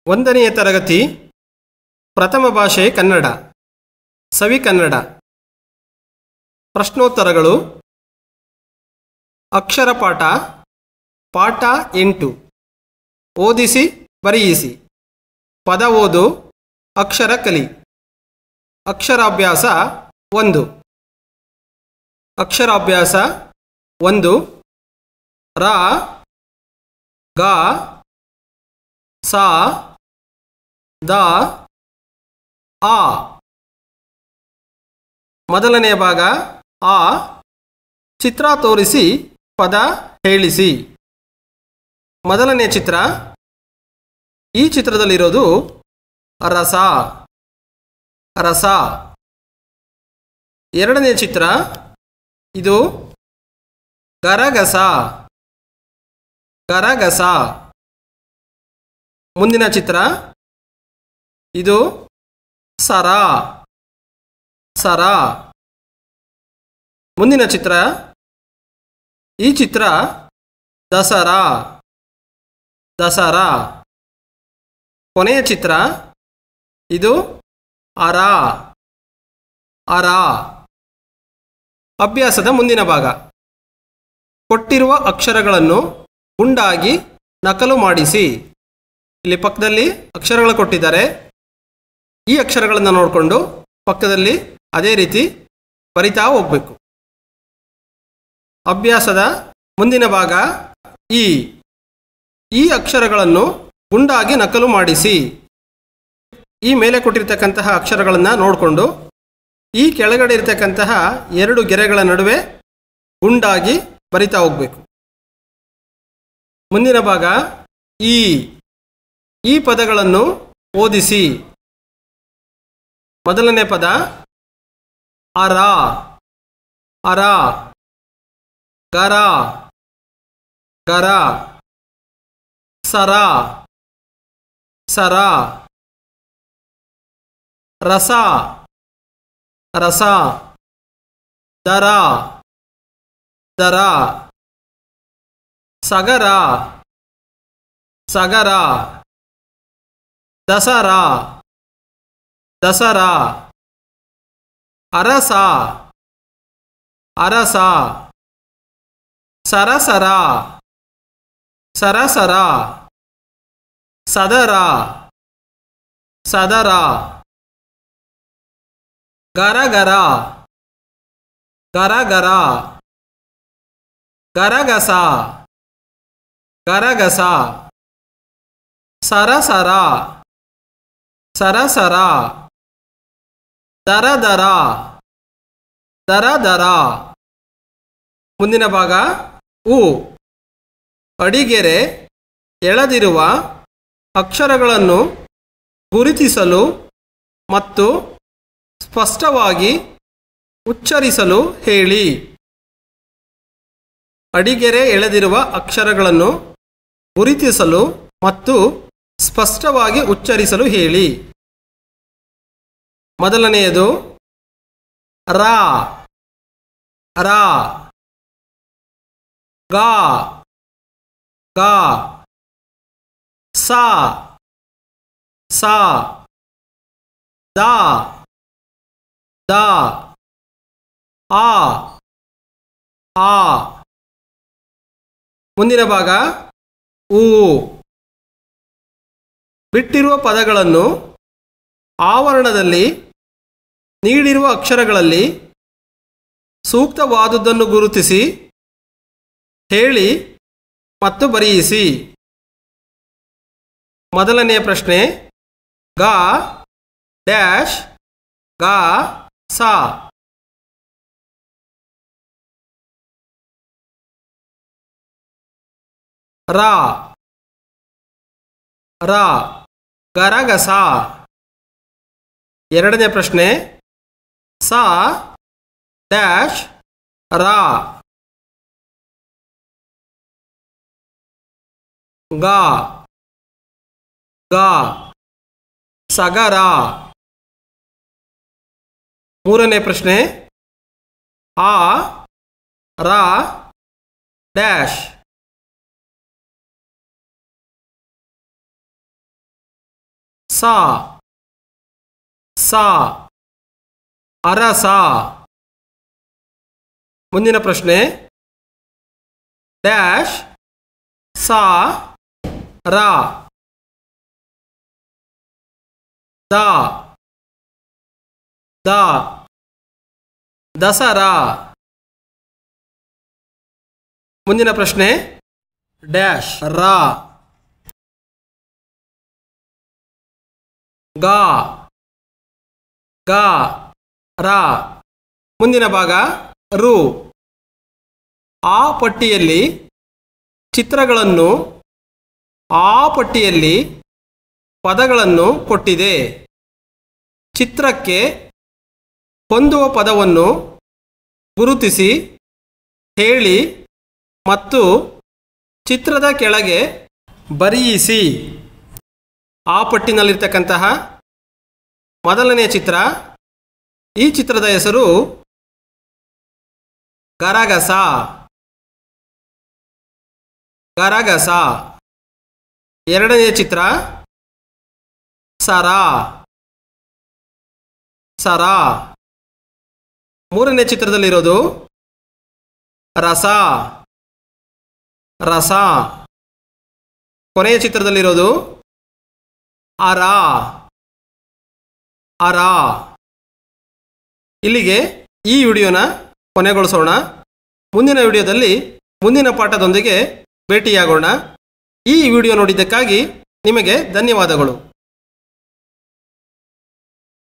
ಒಂದನೆಯ ತರಗತಿ ಪ್ರಥಮ ಭಾಷೆ ಕನ್ನಡ ಸವಿ ಕನ್ನಡ ಪ್ರಶ್ನೋತ್ತರಗಳು ಅಕ್ಷರ ಪಾಠ ಪಾಠ ಎಂಟು ಓದಿಸಿ ಬರೆಯಿಸಿ ಪದ ಓದು ಅಕ್ಷರ ಕಲಿ ಅಕ್ಷರಾಭ್ಯಾಸ ಒಂದು ಅಕ್ಷರಾಭ್ಯಾಸ ಒಂದು ರ ಗ ಸ ದ ಆ ಮೊದಲನೆಯ ಭಾಗ ಆ ಚಿತ್ರ ತೋರಿಸಿ ಪದ ಹೇಳಿಸಿ ಮೊದಲನೆಯ ಚಿತ್ರ ಈ ಚಿತ್ರದಲ್ಲಿರೋದು ರಸ ರಸ ಎರಡನೇ ಚಿತ್ರ ಇದು ಗರಗಸ ಗರಗಸ ಮುಂದಿನ ಚಿತ್ರ ಇದು ಸರ ಸರ ಮುಂದಿನ ಚಿತ್ರ ಈ ಚಿತ್ರ ದಸರಾ ದಸರಾ ಕೊನೆಯ ಚಿತ್ರ ಇದು ಅರ ಅರ ಅಭ್ಯಾಸದ ಮುಂದಿನ ಭಾಗ ಕೊಟ್ಟಿರುವ ಅಕ್ಷರಗಳನ್ನು ಗುಂಡಾಗಿ ನಕಲು ಮಾಡಿಸಿ ಇಲ್ಲಿ ಪಕ್ಕದಲ್ಲಿ ಅಕ್ಷರಗಳು ಕೊಟ್ಟಿದ್ದಾರೆ ಈ ಅಕ್ಷರಗಳನ್ನು ನೋಡಿಕೊಂಡು ಪಕ್ಕದಲ್ಲಿ ಅದೇ ರೀತಿ ಬರಿತಾ ಹೋಗ್ಬೇಕು ಅಭ್ಯಾಸದ ಮುಂದಿನ ಭಾಗ ಈ ಈ ಅಕ್ಷರಗಳನ್ನು ಗುಂಡಾಗಿ ನಕಲು ಮಾಡಿಸಿ ಈ ಮೇಲೆ ಕೊಟ್ಟಿರ್ತಕ್ಕಂತಹ ಅಕ್ಷರಗಳನ್ನು ನೋಡಿಕೊಂಡು ಈ ಕೆಳಗಡೆ ಇರತಕ್ಕಂತಹ ಎರಡು ಗೆರೆಗಳ ನಡುವೆ ಗುಂಡಾಗಿ ಬರಿತಾ ಹೋಗ್ಬೇಕು ಮುಂದಿನ ಭಾಗ ಈ ಈ ಪದಗಳನ್ನು ಓದಿಸಿ ಮೊದಲನೇ ಪದ ಅರ ಅರ ಗರ ಗರ ಸರ ಸರ ರಸ ರಸ ದರ ದರ ಸಗರ ಸಗರ ದಸರಾ ದಸರಾ ಅರಸ ಅರಸ ಸರಸರ ಸರಸರ ಸದರ ಸದರ ಗರಗರ ಗರಗರ ಗರಗಸ ಗರಗಸ ಸರಸರ ಸರಸರ ದರ ದರ ದರ ದರ ಮುಂದಿನ ಭಾಗ ಉ ಅಡಿಗೆರೆ ಎಳೆದಿರುವ ಅಕ್ಷರಗಳನ್ನು ಗುರುತಿಸಲು ಮತ್ತು ಸ್ಪಷ್ಟವಾಗಿ ಉಚ್ಚರಿಸಲು ಹೇಳಿ ಅಡಿಗೆರೆ ಎಳೆದಿರುವ ಅಕ್ಷರಗಳನ್ನು ಗುರುತಿಸಲು ಮತ್ತು ಸ್ಪಷ್ಟವಾಗಿ ಉಚ್ಚರಿಸಲು ಹೇಳಿ ಮೊದಲನೆಯದು ರಾ ರಾ ಗಾ ಗಾ ಸಾ ಸಾ ದಾ ದಾ ಆ ಆ ಮುಂದಿನ ಭಾಗ ಊ ಬಿಟ್ಟಿರುವ ಪದಗಳನ್ನು ಆವರಣದಲ್ಲಿ ನೀಡಿರುವ ಅಕ್ಷರಗಳಲ್ಲಿ ಸೂಕ್ತವಾದುದನ್ನು ಗುರುತಿಸಿ ಹೇಳಿ ಮತ್ತು ಬರೆಯಿಸಿ ಮೊದಲನೆಯ ಪ್ರಶ್ನೆ ಗಾ ಡ್ಯಾಶ್ ಗಾ ಸಾ ರಾ ರಾ ಗರಗಸ ಎರಡನೇ ಪ್ರಶ್ನೆ ಸಾ ಡ್ಯಾಶ್ ರಾ ಗಾ ಗಾ ಸಗರ ಮೂರನೇ ಪ್ರಶ್ನೆ ಆ ರಾ ಡ್ಯಾಶ್ ಸ ಸ ಅರಸ ಮುಂದಿನ ಪ್ರಶ್ನೆ ಡ್ಯಾಶ್ ಸ ರ ದ ದ ದಸರಾ ಮುಂದಿನ ಪ್ರಶ್ನೆ ಡ್ಯಾಶ್ ರ ಗ ಗ ರ ಮುಂದಿನ ಭಾಗ ರು ಆ ಪಟ್ಟಿಯಲ್ಲಿ ಚಿತ್ರಗಳನ್ನು ಆ ಪಟ್ಟಿಯಲ್ಲಿ ಪದಗಳನ್ನು ಕೊಟ್ಟಿದೆ ಚಿತ್ರಕ್ಕೆ ಹೊಂದುವ ಪದವನ್ನು ಗುರುತಿಸಿ ಹೇಳಿ ಮತ್ತು ಚಿತ್ರದ ಕೆಳಗೆ ಬರೆಯಿಸಿ ಆ ಪಟ್ಟಿನಲ್ಲಿರ್ತಕ್ಕಂತಹ ಮೊದಲನೆಯ ಚಿತ್ರ ಈ ಚಿತ್ರದ ಹೆಸರು ಗರಗಸ ಗರಗಸ ಎರಡನೆಯ ಚಿತ್ರ ಸರ ಸರ ಮೂರನೇ ಚಿತ್ರದಲ್ಲಿರೋದು ರಸ ರಸ ಕೊನೆಯ ಚಿತ್ರದಲ್ಲಿರೋದು ಅರ ಅರ ಇಲ್ಲಿಗೆ ಈ ವಿಡಿಯೋನ ಕೊನೆಗೊಳಿಸೋಣ ಮುಂದಿನ ವಿಡಿಯೋದಲ್ಲಿ ಮುಂದಿನ ಪಾಠದೊಂದಿಗೆ ಭೇಟಿಯಾಗೋಣ ಈ ವಿಡಿಯೋ ನೋಡಿದ್ದಕ್ಕಾಗಿ ನಿಮಗೆ ಧನ್ಯವಾದಗಳು